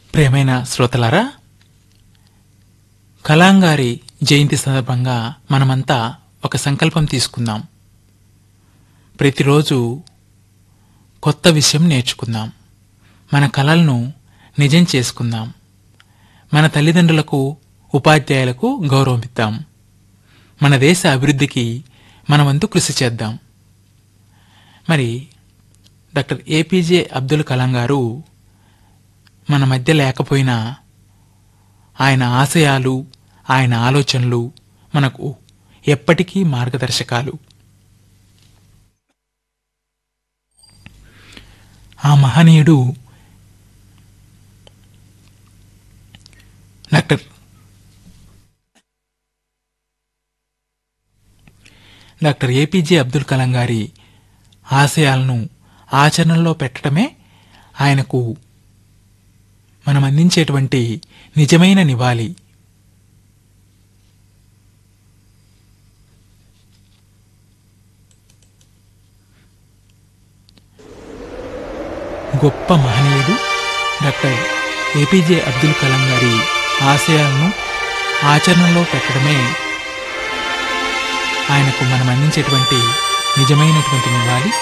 ప్రియమైన శ్రోతలారా కలాంగారి జయంతి సందర్భంగా మనమంతా ఒక సంకల్పం తీసుకుందాం ప్రతిరోజు కొత్త విషయం నేర్చుకుందాం మన కలలను నిజం చేసుకుందాం మన తల్లిదండ్రులకు ఉపాధ్యాయులకు గౌరవం ఇద్దాం మన దేశ అభివృద్ధికి మన వంతు కృషి చేద్దాం మరి డాక్టర్ ఏపీజే అబ్దుల్ కలాం గారు మన మధ్య లేకపోయినా ఆయన ఆశయాలు ఆయన ఆలోచనలు మనకు ఎప్పటికీ మార్గదర్శకాలు ఆ మహనీయుడు doctor doctor APJ Abdul Kalam గారి ఆశయాలను ఆచరణలో పెట్టడమే ఆయనకు మనం అందించేటువంటి నిజమైన నివాళి గొప్ప మహనీయుడు డాక్టర్ ఏపీజే అబ్దుల్ కలాం గారి ఆశయాలను ఆచరణలో పెట్టడమే ఆయనకు మనం అందించేటువంటి నిజమైనటువంటి నివాళి